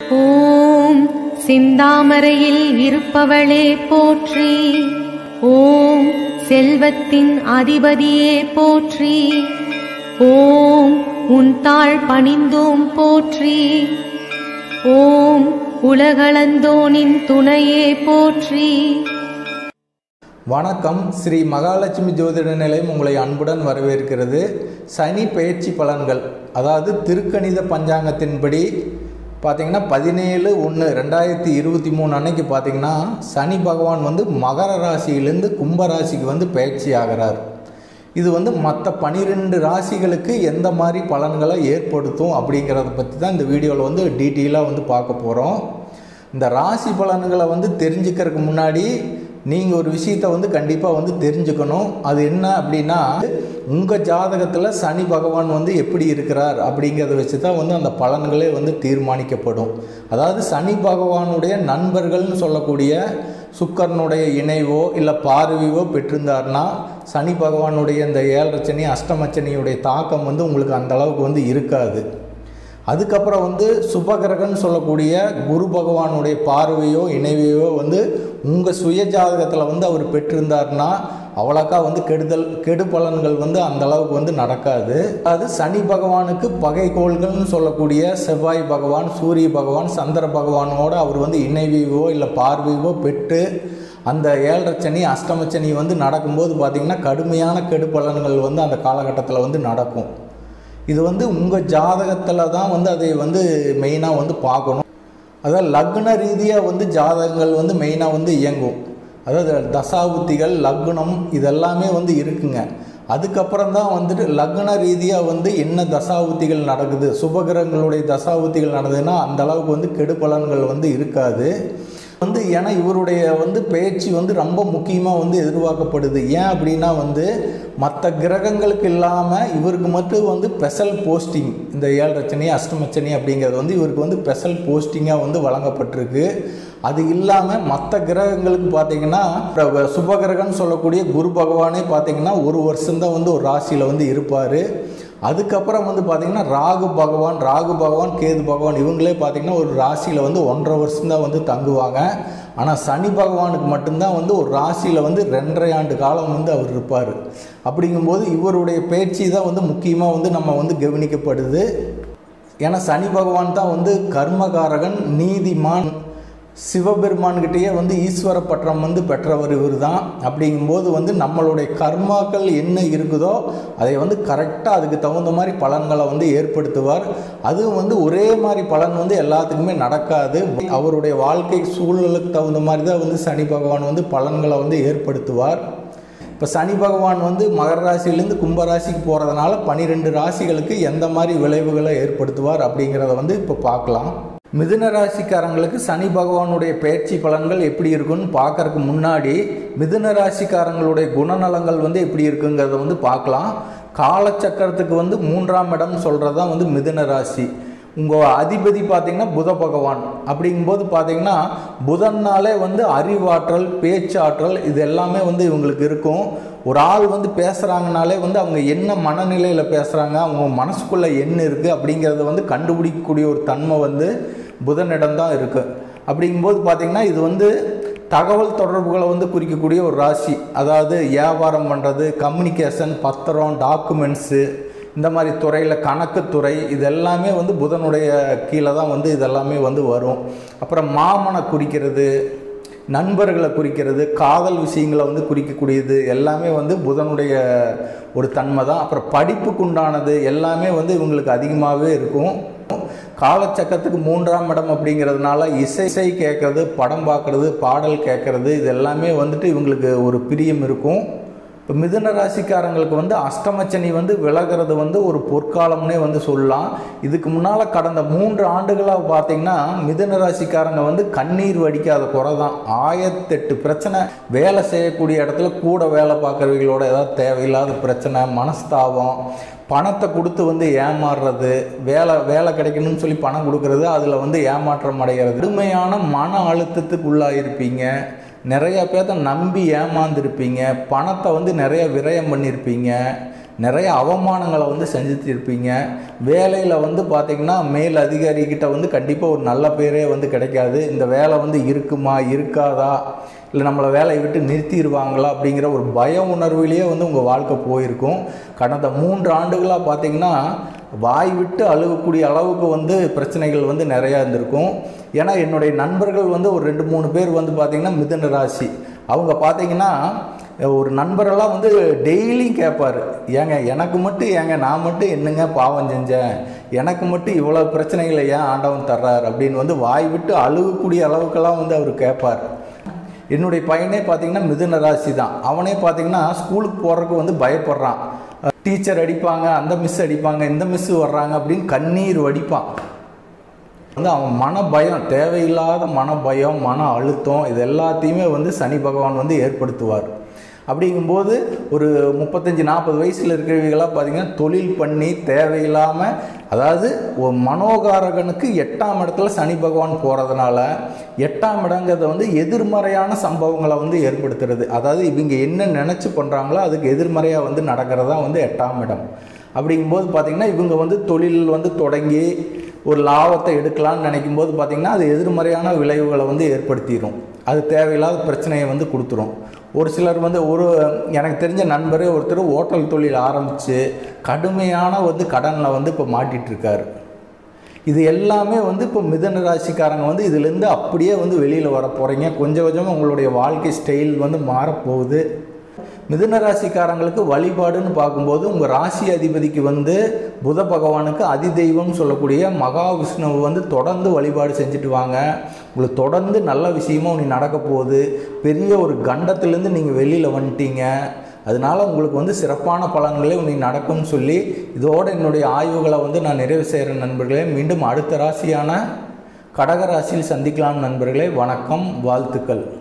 ஓம் செந்தாமரையில் இருப்பவளே போற்றி ஓம் செல்வத்தின் அதிபதியே போற்றி ஓம் உன் தாழ் பணிந்தோம் போற்றி ஓம் உலகளந்தோனின் துணையே போற்றி வணக்கம் ஸ்ரீ மகாலட்சுமி ஜோதிட நிலையம் உங்களை அன்புடன் வரவேற்கிறது சனி பயிற்சி பலன்கள் அதாவது திருக்கணித பஞ்சாங்கத்தின்படி பார்த்தீங்கன்னா பதினேழு ஒன்று ரெண்டாயிரத்தி இருபத்தி மூணு அன்னைக்கு பார்த்தீங்கன்னா சனி பகவான் வந்து மகர ராசியிலேருந்து கும்ப ராசிக்கு வந்து பயிற்சி ஆகிறார் இது வந்து மற்ற பனிரெண்டு ராசிகளுக்கு எந்த மாதிரி பலன்களை ஏற்படுத்தும் அப்படிங்கிறத பற்றி தான் இந்த வீடியோவில் வந்து டீட்டெயிலாக வந்து பார்க்க போகிறோம் இந்த ராசி பலன்களை வந்து தெரிஞ்சுக்கிறதுக்கு முன்னாடி நீங்கள் ஒரு விஷயத்தை வந்து கண்டிப்பாக வந்து தெரிஞ்சுக்கணும் அது என்ன அப்படின்னா உங்கள் ஜாதகத்தில் சனி பகவான் வந்து எப்படி இருக்கிறார் அப்படிங்கிறத வச்சு தான் வந்து அந்த பலன்களே வந்து தீர்மானிக்கப்படும் அதாவது சனி பகவானுடைய நண்பர்கள்னு சொல்லக்கூடிய சுக்கரனுடைய இணைவோ இல்லை பார்வையோ பெற்றிருந்தார்னா சனி பகவானுடைய இந்த ஏழரச்சனி அஷ்டமச்சனியுடைய தாக்கம் வந்து உங்களுக்கு அந்த அளவுக்கு வந்து இருக்காது அதுக்கப்புறம் வந்து சுபகிரகன்னு சொல்லக்கூடிய குரு பகவானுடைய பார்வையோ இணைவையோ வந்து உங்கள் சுய ஜாதகத்தில் வந்து அவர் பெற்றிருந்தார்னா அவ்வளோக்கா வந்து கெடுதல் கெடு பலன்கள் வந்து அந்த அளவுக்கு வந்து நடக்காது அது சனி பகவானுக்கு பகைகோள்கள்னு சொல்லக்கூடிய செவ்வாய் பகவான் சூரிய பகவான் சந்திர பகவானோட அவர் வந்து இணைவியோ இல்லை பார்வையோ பெற்று அந்த ஏழரைச்சனி அஷ்டமச்சனி வந்து நடக்கும்போது பார்த்திங்கன்னா கடுமையான கெடு பலன்கள் வந்து அந்த காலகட்டத்தில் வந்து நடக்கும் இது வந்து உங்கள் ஜாதகத்தில் தான் வந்து அதை வந்து மெயினாக வந்து பார்க்கணும் அதாவது லக்ன ரீதியாக வந்து ஜாதகங்கள் வந்து மெயினாக வந்து இயங்கும் அதாவது தசாபுத்திகள் லக்னம் இதெல்லாமே வந்து இருக்குங்க அதுக்கப்புறம் தான் வந்துட்டு லக்ன ரீதியாக வந்து என்ன தசாபுத்திகள் நடக்குது சுபகிரகங்களுடைய தசாபுத்திகள் நடக்குதுன்னா அந்த அளவுக்கு வந்து கெடு பலன்கள் வந்து இருக்காது வந்து ஏன்னா இவருடைய வந்து பேச்சு வந்து ரொம்ப முக்கியமாக வந்து எதிர்பார்க்கப்படுது ஏன் அப்படின்னா வந்து மற்ற கிரகங்களுக்கு இல்லாமல் இவருக்கு மட்டும் வந்து ஸ்பெஷல் போஸ்டிங் இந்த ஏழரச்சனி அஷ்டமச்சனி அப்படிங்கிறது வந்து இவருக்கு வந்து ஸ்பெஷல் போஸ்டிங்காக வந்து வழங்கப்பட்டிருக்கு அது இல்லாமல் மற்ற கிரகங்களுக்கு பார்த்தீங்கன்னா சுபகிரகம்னு சொல்லக்கூடிய குரு பகவானே பார்த்தீங்கன்னா ஒரு வருஷம்தான் வந்து ஒரு ராசியில் வந்து இருப்பார் அதுக்கப்புறம் வந்து பார்த்திங்கன்னா ராகு பகவான் ராகு பகவான் கேது பகவான் இவங்களே பார்த்திங்கன்னா ஒரு ராசியில் வந்து ஒன்றரை வருஷம்தான் வந்து தங்குவாங்க ஆனால் சனி பகவானுக்கு மட்டும்தான் வந்து ஒரு ராசியில் வந்து ரெண்டரை ஆண்டு காலம் வந்து அவர் இருப்பார் அப்படிங்கும்போது இவருடைய பேச்சு தான் வந்து முக்கியமாக வந்து நம்ம வந்து கவனிக்கப்படுது ஏன்னா சனி பகவான் தான் வந்து கர்மகாரகன் நீதிமான் சிவபெருமான்கிட்டயே வந்து ஈஸ்வர பட்டம் வந்து பெற்றவர் இவர் தான் அப்படிங்கும்போது வந்து நம்மளுடைய கர்மாக்கள் என்ன இருக்குதோ அதை வந்து கரெக்டாக அதுக்கு தகுந்த மாதிரி பலன்களை வந்து ஏற்படுத்துவார் அதுவும் வந்து ஒரே மாதிரி பலன் வந்து எல்லாத்துக்குமே நடக்காது அவருடைய வாழ்க்கை சூழலுக்கு தகுந்த மாதிரி தான் வந்து சனி பகவான் வந்து பலன்களை வந்து ஏற்படுத்துவார் இப்போ சனி பகவான் வந்து மகர ராசியிலேருந்து கும்பராசிக்கு போகிறதுனால பன்னிரெண்டு ராசிகளுக்கு எந்த மாதிரி விளைவுகளை ஏற்படுத்துவார் அப்படிங்கிறத வந்து இப்போ பார்க்கலாம் மிதுன ராசிக்காரங்களுக்கு சனி பகவானுடைய பயிற்சி பலன்கள் எப்படி இருக்குன்னு பார்க்கறதுக்கு முன்னாடி மிதுன ராசிக்காரங்களுடைய குணநலங்கள் வந்து எப்படி இருக்குங்கிறத வந்து பார்க்கலாம் காலச்சக்கரத்துக்கு வந்து மூன்றாம் இடம் சொல்கிறது தான் வந்து மிதுன ராசி உங்கள் அதிபதி பார்த்தீங்கன்னா புத பகவான் அப்படிங்கும்போது பார்த்தீங்கன்னா புதன்னாலே வந்து அறிவாற்றல் பேச்சாற்றல் இது எல்லாமே வந்து இவங்களுக்கு இருக்கும் ஒரு ஆள் வந்து பேசுகிறாங்கனாலே வந்து அவங்க என்ன மனநிலையில் பேசுகிறாங்க அவங்க மனசுக்குள்ளே என்ன இருக்குது அப்படிங்கிறத வந்து கண்டுபிடிக்கக்கூடிய ஒரு தன்மை வந்து புதனிடம் தான் இருக்குது அப்படிங்கும்போது பார்த்திங்கன்னா இது வந்து தகவல் தொடர்புகளை வந்து குறிக்கக்கூடிய ஒரு ராசி அதாவது வியாபாரம் பண்ணுறது கம்யூனிகேஷன் பத்திரம் டாக்குமெண்ட்ஸு இந்த மாதிரி துறையில் கணக்குத்துறை இது எல்லாமே வந்து புதனுடைய கீழே தான் வந்து இதெல்லாமே வந்து வரும் அப்புறம் மாமனை குறிக்கிறது நண்பர்களை குறிக்கிறது காதல் விஷயங்களை வந்து குறிக்கக்கூடியது எல்லாமே வந்து புதனுடைய ஒரு தன்மை தான் அப்புறம் படிப்புக்கு உண்டானது எல்லாமே வந்து இவங்களுக்கு அதிகமாகவே இருக்கும் காலச்சக்கரத்துக்கு மூன்றாம் இடம் அப்படிங்கிறதுனால இசை இசை கேட்குறது படம் பார்க்குறது பாடல் கேட்குறது இது எல்லாமே வந்துட்டு இவங்களுக்கு ஒரு பிரியம் இருக்கும் இப்போ மிதுன ராசிக்காரங்களுக்கு வந்து அஷ்டமச்சனி வந்து விலகிறது வந்து ஒரு பொற்காலம்னே வந்து சொல்லலாம் இதுக்கு முன்னால் கடந்த மூன்று ஆண்டுகளாக பார்த்தீங்கன்னா மிதுன ராசிக்காரங்க வந்து கண்ணீர் வடிக்காத குறை தான் ஆயிரத்தெட்டு பிரச்சனை வேலை செய்யக்கூடிய இடத்துல கூட வேலை பார்க்குறவங்களோட ஏதாவது தேவையில்லாத பிரச்சனை மனஸ்தாபம் பணத்தை கொடுத்து வந்து ஏமாறுறது வேலை வேலை கிடைக்கணும்னு சொல்லி பணம் கொடுக்கறது அதில் வந்து ஏமாற்றம் அடைகிறது கடுமையான மன அழுத்தத்துக்கு உள்ளாயிருப்பீங்க நிறைய பேர்த்த நம்பி ஏமாந்துருப்பீங்க பணத்தை வந்து நிறைய விரயம் பண்ணியிருப்பீங்க நிறைய அவமானங்களை வந்து செஞ்சுட்டு வேலையில் வந்து பார்த்திங்கன்னா மேல் அதிகாரிகிட்ட வந்து கண்டிப்பாக ஒரு நல்ல பேரே வந்து கிடைக்காது இந்த வேலை வந்து இருக்குமா இருக்காதா இல்லை நம்மளை வேலையை விட்டு நிறுத்திடுவாங்களா அப்படிங்கிற ஒரு பய உணர்விலேயே வந்து உங்கள் வாழ்க்கை போயிருக்கும் கடந்த மூன்று ஆண்டுகளாக பார்த்தீங்கன்னா வாய் விட்டு அழுகக்கூடிய அளவுக்கு வந்து பிரச்சனைகள் வந்து நிறையா இருந்திருக்கும் ஏன்னா என்னுடைய நண்பர்கள் வந்து ஒரு ரெண்டு மூணு பேர் வந்து பார்த்திங்கன்னா மிதுன ராசி அவங்க பார்த்தீங்கன்னா ஒரு நண்பரெல்லாம் வந்து டெய்லியும் கேட்பார் ஏங்க எனக்கு மட்டும் ஏங்க நான் மட்டும் என்னங்க பாவம் செஞ்சேன் எனக்கு மட்டும் இவ்வளோ பிரச்சனைகளை ஏன் ஆண்டவன் தர்றார் அப்படின்னு வந்து வாய் விட்டு அழுகக்கூடிய அளவுக்கெல்லாம் வந்து அவர் கேட்பார் என்னுடைய பையனே பார்த்தீங்கன்னா மிதுன ராசி தான் அவனே பார்த்தீங்கன்னா ஸ்கூலுக்கு போகிறதுக்கு வந்து பயப்படுறான் டீச்சர் அடிப்பாங்க அந்த மிஸ் அடிப்பாங்க இந்த மிஸ் வர்றாங்க அப்படின்னு கண்ணீர் வடிப்பான் வந்து அவன் மன பயம் தேவையில்லாத மன பயம் மன அழுத்தம் இது எல்லாத்தையுமே வந்து சனி பகவான் வந்து ஏற்படுத்துவார் அப்படிங்கும்போது ஒரு முப்பத்தஞ்சு நாற்பது வயசில் இருக்கிறவங்களாம் பார்த்தீங்கன்னா தொழில் பண்ணி தேவையில்லாமல் அதாவது ஒரு மனோகாரகனுக்கு எட்டாம் இடத்துல சனி பகவான் போகிறதுனால எட்டாம் இடங்கிறத வந்து எதிர்மறையான சம்பவங்களை வந்து ஏற்படுத்துறது அதாவது இவங்க என்ன நினச்சி பண்ணுறாங்களோ அதுக்கு எதிர்மறையாக வந்து நடக்கிறதா வந்து எட்டாம் இடம் அப்படிங்கும்போது பார்த்திங்கன்னா இவங்க வந்து தொழில் வந்து தொடங்கி ஒரு லாபத்தை எடுக்கலாம்னு நினைக்கும் போது பார்த்திங்கன்னா அது எதிர்மறையான விளைவுகளை வந்து ஏற்படுத்திடும் அது தேவையில்லாத பிரச்சனையை வந்து கொடுத்துரும் ஒரு சிலர் வந்து ஒரு எனக்கு தெரிஞ்ச நண்பர் ஒருத்தர் ஹோட்டல் தொழில் ஆரம்பித்து கடுமையான வந்து கடனில் வந்து இப்போ மாட்டிகிட்ருக்காரு இது எல்லாமே வந்து இப்போ மிதன ராசிக்காரங்க வந்து இதுலேருந்து அப்படியே வந்து வெளியில் வர போகிறீங்க கொஞ்சம் கொஞ்சமாக உங்களுடைய வாழ்க்கை ஸ்டைல் வந்து மாறப்போகுது மிதுன ராசிக்காரங்களுக்கு வழிபாடுன்னு பார்க்கும்போது உங்கள் ராசி அதிபதிக்கு வந்து புத பகவானுக்கு அதிதெய்வம்னு சொல்லக்கூடிய மகாவிஷ்ணுவை வந்து தொடர்ந்து வழிபாடு செஞ்சுட்டு வாங்க உங்களுக்கு தொடர்ந்து நல்ல விஷயமும் உனி நடக்க போகுது பெரிய ஒரு கண்டத்துலேருந்து நீங்கள் வெளியில் வந்துட்டீங்க அதனால உங்களுக்கு வந்து சிறப்பான பலன்களே உனி நடக்கும்னு சொல்லி இதோட என்னுடைய ஆய்வுகளை வந்து நான் நிறைவு செய்கிற நண்பர்களே மீண்டும் அடுத்த ராசியான கடக ராசியில் சந்திக்கலாம் நண்பர்களே வணக்கம் வாழ்த்துக்கள்